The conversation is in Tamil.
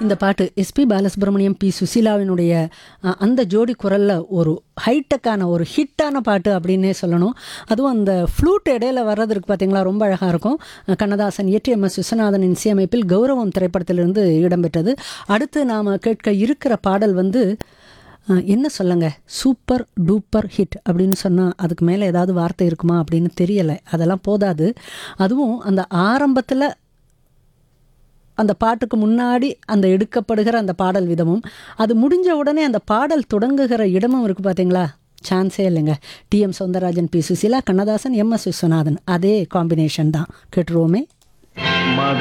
இந்த பாட்டு எஸ்பி பாலசுப்ரமணியம் பி சுசீலாவினுடைய அஹ், அந்த ஜோடி குரலில் ஒரு ஹைட்டெக்கான ஒரு ஹிட்டான பாட்டு அப்படின்னே சொல்லணும் அதுவும் அந்த ஃப்ளூட் இடையில வர்றது இருக்கு பார்த்தீங்களா ரொம்ப அழகாக இருக்கும் அஹ், கண்ணதாசன் இயற்றி எம் எஸ் விஸ்வநாதனின் இசையமைப்பில் கௌரவம் திரைப்படத்திலிருந்து இடம்பெற்றது அடுத்து நாம் கேட்க இருக்கிற பாடல் வந்து அஹ், என்ன சொல்லுங்க சூப்பர் டூப்பர் ஹிட் அப்படின்னு சொன்னால் அதுக்கு மேலே ஏதாவது வார்த்தை இருக்குமா அப்படின்னு தெரியலை அதெல்லாம் போதாது அதுவும் அந்த ஆரம்பத்தில் அந்த பாட்டுக்கு முன்னாடி அந்த எடுக்கப்படுகிற அந்த பாடல் விதமும் அது முடிஞ்ச உடனே அந்த பாடல் தொடங்குகிற இடமும் இருக்குது பார்த்தீங்களா சான்ஸே இல்லைங்க TM Soundararajan P Susheela Kannadasan M S Viswanathan அதே காம்பினேஷன் தான் கேட்டுருவோமே மத